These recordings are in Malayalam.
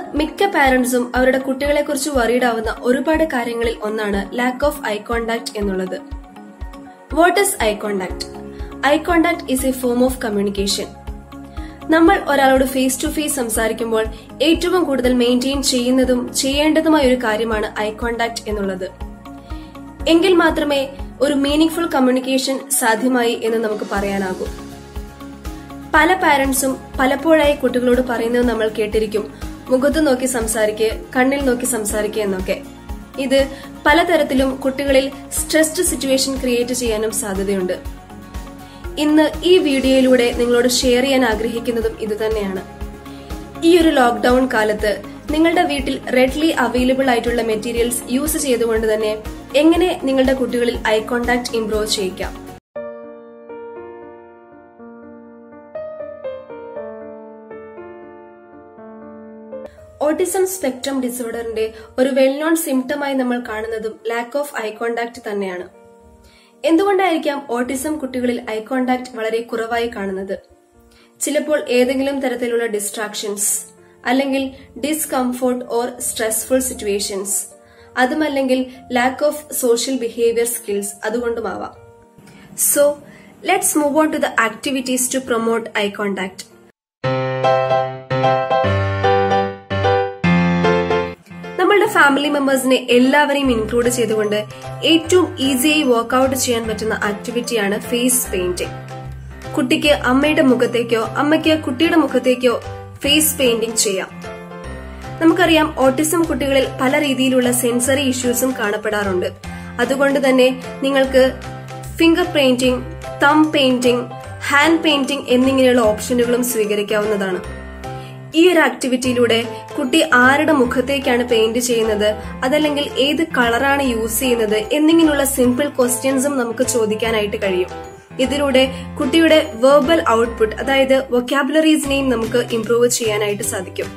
മിക്ക പാരന്റ്സും അവരുടെ കുട്ടികളെ കുറിച്ച് വറീഡ് ആവുന്ന ഒരുപാട് കാര്യങ്ങളിൽ ഒന്നാണ് ലാക്ക് ഓഫ് ഐ കോണ്ടാക്ട് എന്നുള്ളത് what is eye contact eye contact is a form of communication നമ്മൾ ഒരാളോട് ഫേസ് ടു ഫേസ് സംസാരിക്കുമ്പോൾ ഏറ്റവും കൂടുതൽ മെയിൻറ്റെയിൻ ചെയ്യുന്നതും ചെയ്യേണ്ടതുമായ ഒരു കാര്യമാണ് ഐ കോണ്ടാക്ട് എന്നുള്ളത് എങ്കിൽ മാത്രമേ ഒരു മീനിങ് ഫുൾ കമ്മ്യൂണിക്കേഷൻ സാധ്യമായി എന്ന് നമുക്ക് പറയാനാകൂ പല പാരന്റ്സും പലപ്പോഴായി കുട്ടികളോട് പറയുന്നത് നമ്മൾ കേട്ടിരിക്കും മുഖത്ത് നോക്കി സംസാരിക്കുക കണ്ണിൽ നോക്കി സംസാരിക്കുക എന്നൊക്കെ ഇത് പലതരത്തിലും കുട്ടികളിൽ സ്ട്രെസ്ഡ് സിറ്റുവേഷൻ ക്രിയേറ്റ് ചെയ്യാനും സാധ്യതയുണ്ട് ഇന്ന് ഈ വീഡിയോയിലൂടെ നിങ്ങളോട് ഷെയർ ചെയ്യാൻ ആഗ്രഹിക്കുന്നതും ഇതുതന്നെയാണ് ഈ ഒരു ലോക്ക്ഡൌൺ കാലത്ത് നിങ്ങളുടെ വീട്ടിൽ റെഡ്ലി അവൈലബിൾ ആയിട്ടുള്ള മെറ്റീരിയൽസ് യൂസ് ചെയ്തുകൊണ്ട് തന്നെ എങ്ങനെ നിങ്ങളുടെ കുട്ടികളിൽ ഐ കോണ്ടാക്ട് ഇംപ്രൂവ് ചെയ്യിക്കാം ഓട്ടിസം സ്പെക്ട്രം ഡിസോർഡറിന്റെ ഒരു വെൽ നോൺ സിംറ്റമായി നമ്മൾ കാണുന്നതും ലാക്ക് ഓഫ് ഐ കോണ്ടാക്ട് തന്നെയാണ് എന്തുകൊണ്ടായിരിക്കാം ഓട്ടിസം കുട്ടികളിൽ ഐ കോണ്ടാക്ട് വളരെ കുറവായി കാണുന്നത് ചിലപ്പോൾ ഏതെങ്കിലും തരത്തിലുള്ള ഡിസ്ട്രാക്ഷൻസ് അല്ലെങ്കിൽ ഡിസ്കംഫോർട്ട് ഓർ സ്ട്രെസ്ഫുൾ സിറ്റുവേഷൻസ് അതുമല്ലെങ്കിൽ lack of social behaviour skills അതുകൊണ്ടുമാവാം so let's move on to the activities to promote eye contact നമ്മളുടെ ഫാമിലി മെമ്പേഴ്സിനെ എല്ലാവരെയും ഇൻക്ലൂഡ് ചെയ്തുകൊണ്ട് ഏറ്റവും ഈസിയായി വർക്ക്ഔട്ട് ചെയ്യാൻ പറ്റുന്ന ആക്ടിവിറ്റിയാണ് ഫേസ് പെയിന്റിംഗ് കുട്ടിക്ക് അമ്മയുടെ മുഖത്തേക്കോ അമ്മയ്ക്ക് കുട്ടിയുടെ മുഖത്തേക്കോ ഫേസ് പെയിന്റിംഗ് ചെയ്യാം നമുക്കറിയാം ഓട്ടിസം കുട്ടികളിൽ പല രീതിയിലുള്ള സെൻസറി ഇഷ്യൂസും കാണപ്പെടാറുണ്ട് അതുകൊണ്ട് തന്നെ നിങ്ങൾക്ക് finger painting thumb painting hand painting എന്നിങ്ങനെയുള്ള ഓപ്ഷനുകളും സ്വീകരിക്കാവുന്നതാണ് ഈ ഒരു ആക്ടിവിറ്റിയിലൂടെ കുട്ടി ആരുടെ മുഖത്തേക്കാണ് പെയിന്റ് ചെയ്യുന്നത് അതല്ലെങ്കിൽ ഏത് കളറാണ് യൂസ് ചെയ്യുന്നത് എന്നിങ്ങനെയുള്ള സിമ്പിൾ ക്വസ്റ്റ്യൻസും നമുക്ക് ചോദിക്കാനായിട്ട് കഴിയും ഇതിലൂടെ കുട്ടിയുടെ വെർബൽ ഔട്ട്പുട്ട് അതായത് വൊക്കാബുലറീസിനെയും നമുക്ക് ഇംപ്രൂവ് ചെയ്യാനായിട്ട് സാധിക്കും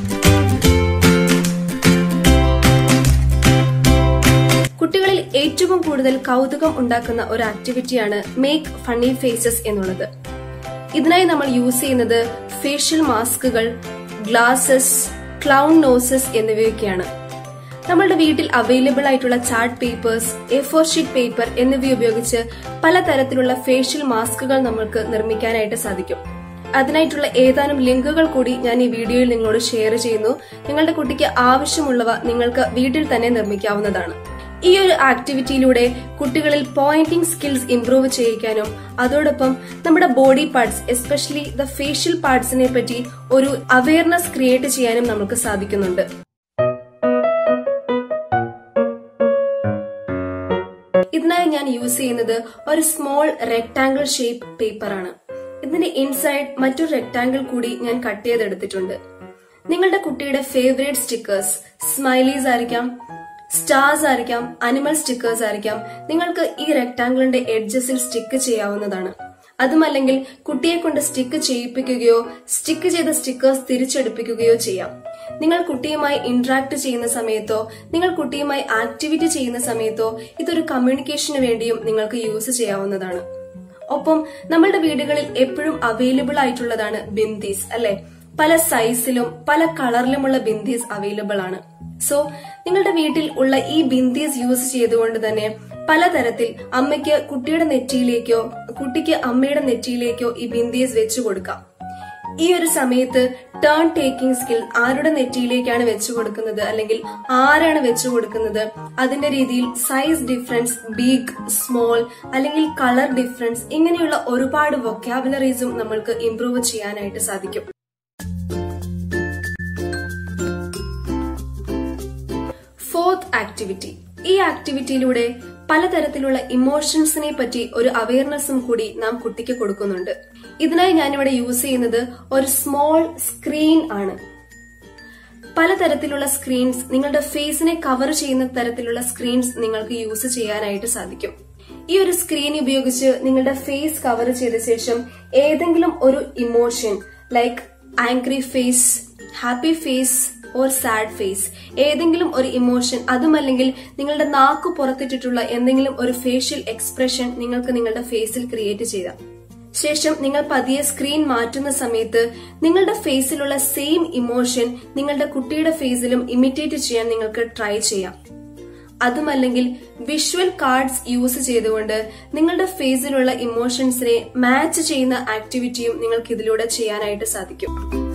കുട്ടികളിൽ ഏറ്റവും കൂടുതൽ കൗതുകം ഉണ്ടാക്കുന്ന ഒരു ആക്ടിവിറ്റിയാണ് മേക്ക് ഫണ്ണി ഫേസസ് എന്നുള്ളത് ഇതിനായി നമ്മൾ യൂസ് ചെയ്യുന്നത് ഫേഷ്യൽ മാസ്കുകൾ ഗ്ലാസസ് ക്ലൗൺ നോസസ് എന്നിവയൊക്കെയാണ് നമ്മളുടെ വീട്ടിൽ അവൈലബിൾ ആയിട്ടുള്ള chart papers A four sheet paper എന്നിവ ഉപയോഗിച്ച് പലതരത്തിലുള്ള ഫേഷ്യൽ മാസ്കുകൾ നമ്മൾക്ക് നിർമ്മിക്കാനായിട്ട് സാധിക്കും അതിനായിട്ടുള്ള ഏതാനും ലിങ്കുകൾ കൂടി ഞാൻ ഈ വീഡിയോയിൽ നിങ്ങളോട് ഷെയർ ചെയ്യുന്നു നിങ്ങളുടെ കുട്ടിക്ക് ആവശ്യമുള്ളവ നിങ്ങൾക്ക് വീട്ടിൽ തന്നെ നിർമ്മിക്കാവുന്നതാണ് ഈ ഒരു ആക്ടിവിറ്റിയിലൂടെ കുട്ടികളിൽ പോയിന്റിംഗ് സ്കിൽസ് ഇംപ്രൂവ് ചെയ്യിക്കാനും അതോടൊപ്പം നമ്മുടെ body parts especially the facial പാർട്സിനെ പറ്റി ഒരു അവയർനെസ് ക്രിയേറ്റ് ചെയ്യാനും നമുക്ക് സാധിക്കുന്നുണ്ട് ഇതിനായി ഞാൻ യൂസ് ചെയ്യുന്നത് ഒരു സ്മോൾ റെക്ടാംഗിൾ ഷേപ്പ് പേപ്പർ ആണ് ഇതിന്റെ ഇൻസൈഡ് മറ്റൊരു റെക്ടാംഗിൾ കൂടി ഞാൻ കട്ട് ചെയ്തെടുത്തിട്ടുണ്ട് നിങ്ങളുടെ കുട്ടിയുടെ ഫേവറേറ്റ് സ്റ്റിക്കേഴ്സ് സ്മൈലീസ് ആയിരിക്കാം സ്റ്റാർസ് ആയിരിക്കാം അനിമൽ സ്റ്റിക്കേഴ്സ് ആയിരിക്കാം നിങ്ങൾക്ക് ഈ റെക്ടാംഗിളിന്റെ എഡ്ജസിൽ സ്റ്റിക്ക് ചെയ്യാവുന്നതാണ് അതുമല്ലെങ്കിൽ കുട്ടിയെ കൊണ്ട് സ്റ്റിക്ക് ചെയ്യിപ്പിക്കുകയോ സ്റ്റിക്ക് ചെയ്ത സ്റ്റിക്കേഴ്സ് തിരിച്ചെടുപ്പിക്കുകയോ ചെയ്യാം നിങ്ങൾ കുട്ടിയുമായി ഇന്ററാക്ട് ചെയ്യുന്ന സമയത്തോ നിങ്ങൾ കുട്ടിയുമായി ആക്ടിവിറ്റി ചെയ്യുന്ന സമയത്തോ ഇതൊരു കമ്മ്യൂണിക്കേഷന് വേണ്ടിയും നിങ്ങൾക്ക് യൂസ് ചെയ്യാവുന്നതാണ് ഒപ്പം നമ്മളുടെ വീടുകളിൽ എപ്പോഴും അവൈലബിൾ ആയിട്ടുള്ളതാണ് ബിന്ദീസ് അല്ലെ പല സൈസിലും പല കളറിലുമുള്ള ബിന്ദീസ് അവൈലബിൾ ആണ് സോ നിങ്ങളുടെ വീട്ടിൽ ഉള്ള ഈ ബിന്ദീസ് യൂസ് ചെയ്തുകൊണ്ട് തന്നെ പലതരത്തിൽ അമ്മയ്ക്ക് കുട്ടിയുടെ നെറ്റിയിലേക്കോ കുട്ടിക്ക് അമ്മയുടെ നെറ്റിയിലേക്കോ ഈ ബിന്ദീസ് വെച്ചു കൊടുക്കാം ഈ ഒരു സമയത്ത് ടേൺ ടേക്കിംഗ് സ്കിൽ ആരുടെ നെറ്റിയിലേക്കാണ് വെച്ചു കൊടുക്കുന്നത് അല്ലെങ്കിൽ ആരാണ് വെച്ചു കൊടുക്കുന്നത് അതിന്റെ രീതിയിൽ സൈസ് ഡിഫറൻസ് ബിഗ് സ്മോൾ അല്ലെങ്കിൽ കളർ ഡിഫറൻസ് ഇങ്ങനെയുള്ള ഒരുപാട് വൊക്കാബുലറീസും നമ്മൾക്ക് ഇംപ്രൂവ് ചെയ്യാനായിട്ട് സാധിക്കും ഫോർത്ത് ആക്ടിവിറ്റി ഈ ആക്ടിവിറ്റിയിലൂടെ പലതരത്തിലുള്ള ഇമോഷൻസിനെ പറ്റി ഒരു അവയർനെസ്സും കൂടി നാം കുട്ടിക്ക് കൊടുക്കുന്നുണ്ട് ഇതിനായി ഞാനിവിടെ യൂസ് ചെയ്യുന്നത് ഒരു സ്മോൾ സ്ക്രീൻ ആണ് പലതരത്തിലുള്ള സ്ക്രീൻസ് നിങ്ങളുടെ ഫേസിനെ കവർ ചെയ്യുന്ന തരത്തിലുള്ള സ്ക്രീൻസ് നിങ്ങൾക്ക് യൂസ് ചെയ്യാനായിട്ട് സാധിക്കും ഈ ഒരു സ്ക്രീൻ ഉപയോഗിച്ച് നിങ്ങളുടെ ഫേസ് കവർ ചെയ്ത ശേഷം ഏതെങ്കിലും ഒരു emotion like angry face happy face or sad face ഏതെങ്കിലും ഒരു ഇമോഷൻ അതുമല്ലെങ്കിൽ നിങ്ങളുടെ നാക്ക് പുറത്തിട്ടിട്ടുള്ള എന്തെങ്കിലും ഒരു ഫേഷ്യൽ എക്സ്പ്രഷൻ നിങ്ങൾക്ക് നിങ്ങളുടെ ഫേസിൽ ക്രിയേറ്റ് ചെയ്യാം ശേഷം നിങ്ങൾ പതിയെ സ്ക്രീൻ മാറ്റുന്ന സമയത്ത് നിങ്ങളുടെ ഫേസിലുള്ള സെയിം ഇമോഷൻ നിങ്ങളുടെ കുട്ടിയുടെ ഫേസിലും ഇമിറ്റേറ്റ് ചെയ്യാൻ നിങ്ങൾക്ക് ട്രൈ ചെയ്യാം അതുമല്ലെങ്കിൽ വിഷ്വൽ കാർഡ്സ് യൂസ് ചെയ്തുകൊണ്ട് നിങ്ങളുടെ ഫേസിലുള്ള ഇമോഷൻസിനെ മാച്ച് ചെയ്യുന്ന ആക്ടിവിറ്റിയും നിങ്ങൾക്ക് ഇതിലൂടെ ചെയ്യാനായിട്ട് സാധിക്കും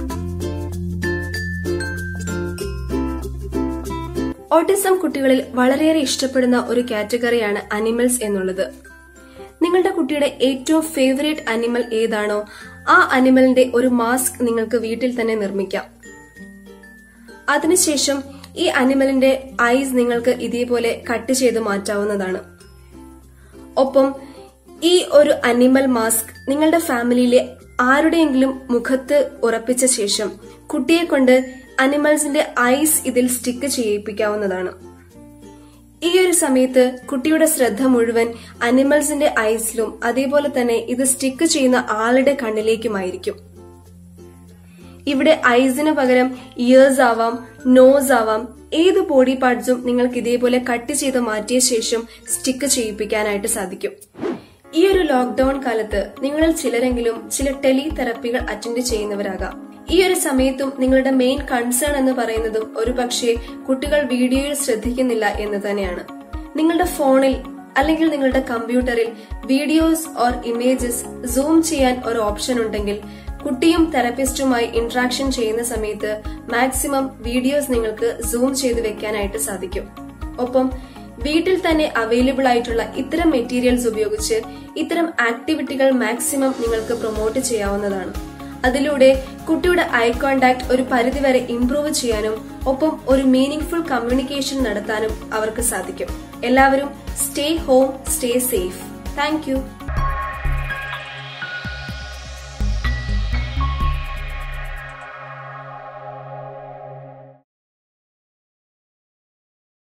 ഓട്ടിസം കുട്ടികളിൽ വളരെയേറെ ഇഷ്ടപ്പെടുന്ന ഒരു കാറ്റഗറിയാണ് അനിമൽസ് എന്നുള്ളത് നിങ്ങളുടെ കുട്ടിയുടെ ഏറ്റവും ഫേവറേറ്റ് അനിമൽ ഏതാണോ ആ അനിമലിന്റെ ഒരു മാസ്ക് നിങ്ങൾക്ക് വീട്ടിൽ തന്നെ നിർമ്മിക്കാം അതിനുശേഷം ഈ അനിമലിന്റെ ഐസ് നിങ്ങൾക്ക് ഇതേപോലെ കട്ട് ചെയ്ത് മാറ്റാവുന്നതാണ് ഒപ്പം ഈ ഒരു അനിമൽ മാസ്ക് നിങ്ങളുടെ ഫാമിലിയിലെ ആരുടെയെങ്കിലും മുഖത്ത് ഉറപ്പിച്ച ശേഷം കുട്ടിയെ കൊണ്ട് അനിമൽസിന്റെ ഐസ് ഇതിൽ സ്റ്റിക്ക് ചെയ്യിപ്പിക്കാവുന്നതാണ് ഈ ഒരു സമയത്ത് കുട്ടിയുടെ ശ്രദ്ധ മുഴുവൻ അനിമൽസിന്റെ ഐസിലും അതേപോലെ തന്നെ ഇത് സ്റ്റിക്ക് ചെയ്യുന്ന ആളുടെ കണ്ണിലേക്കുമായിരിക്കും ഇവിടെ ഐസിന് പകരം ഇയേഴ്സ് ആവാം നോസ് ആവാം ഏത് ബോഡി പാർട്സും നിങ്ങൾക്ക് ഇതേപോലെ കട്ട് ചെയ്ത് മാറ്റിയ ശേഷം സ്റ്റിക്ക് ചെയ്യിപ്പിക്കാനായിട്ട് സാധിക്കും ഈ ഒരു ലോക്ക്ഡൌൺ കാലത്ത് നിങ്ങളിൽ ചിലരെങ്കിലും ചില ടെലി തെറപ്പികൾ അറ്റൻഡ് ചെയ്യുന്നവരാകാം ഈ ഒരു സമയത്തും നിങ്ങളുടെ മെയിൻ കൺസേൺ എന്ന് പറയുന്നതും ഒരുപക്ഷെ കുട്ടികൾ വീഡിയോയിൽ ശ്രദ്ധിക്കുന്നില്ല എന്ന് തന്നെയാണ് നിങ്ങളുടെ ഫോണിൽ അല്ലെങ്കിൽ നിങ്ങളുടെ കമ്പ്യൂട്ടറിൽ വീഡിയോസ് ഓർ ഇമേജസ് സൂം ചെയ്യാൻ ഒരു ഓപ്ഷൻ ഉണ്ടെങ്കിൽ കുട്ടിയും തെറപ്പിസ്റ്റുമായി ഇന്ററാക്ഷൻ ചെയ്യുന്ന സമയത്ത് മാക്സിമം വീഡിയോസ് നിങ്ങൾക്ക് സൂം ചെയ്ത് വെക്കാനായിട്ട് സാധിക്കും ഒപ്പം വീട്ടിൽ തന്നെ അവൈലബിൾ ആയിട്ടുള്ള ഇത്തരം മെറ്റീരിയൽസ് ഉപയോഗിച്ച് ഇത്തരം ആക്ടിവിറ്റികൾ മാക്സിമം നിങ്ങൾക്ക് പ്രൊമോട്ട് ചെയ്യാവുന്നതാണ് അതിലൂടെ കുട്ടിയുടെ ഐ കോണ്ടാക്ട് ഒരു പരിധിവരെ ഇംപ്രൂവ് ചെയ്യാനും ഒപ്പം ഒരു മീനിങ് ഫുൾ കമ്മ്യൂണിക്കേഷൻ നടത്താനും അവർക്ക് സാധിക്കും എല്ലാവരും stay home stay safe thank